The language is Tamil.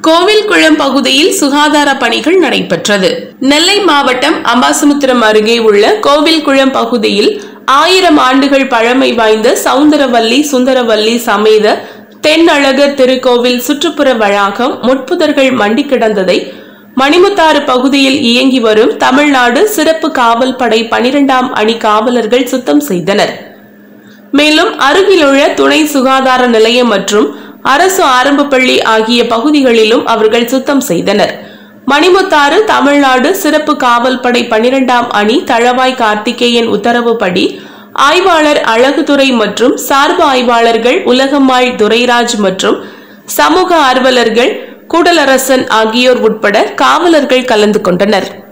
கோவில்குளம் பகுதியில் சுகாதார பணிகள் நடைபெற்றது நெல்லை மாவட்டம் அம்பாசமுத்திரம் அருகே உள்ள கோவில்குளம் பகுதியில் ஆயிரம் ஆண்டுகள் பழமை வாய்ந்த சவுந்தரவல்லி சுந்தரவல்லி சமேத தென்னழகர் திருக்கோவில் சுற்றுப்புற வளாகம் முட்புதர்கள் மண்டி கிடந்ததை மணிமுத்தாறு பகுதியில் இயங்கி வரும் தமிழ்நாடு சிறப்பு காவல் படை பனிரெண்டாம் அணி காவலர்கள் சுத்தம் செய்தனர் மேலும் அருகிலுள்ள துணை சுகாதார நிலையம் மற்றும் அரசு ஆரம்ப பள்ளி ஆகிய பகுதிகளிலும் அவர்கள் சுத்தம் செய்தனர் மணிமுத்தாறு தமிழ்நாடு சிறப்பு காவல் படை பனிரெண்டாம் அணி தளவாய் கார்த்திகேயன் உத்தரவுப்படி ஆய்வாளர் அழகுதுரை மற்றும் சார்பு ஆய்வாளர்கள் உலகம்மாள் துரைராஜ் மற்றும் சமூக ஆர்வலர்கள் கூடலரசன் ஆகியோர் உட்பட காவலர்கள் கலந்து கொண்டனர்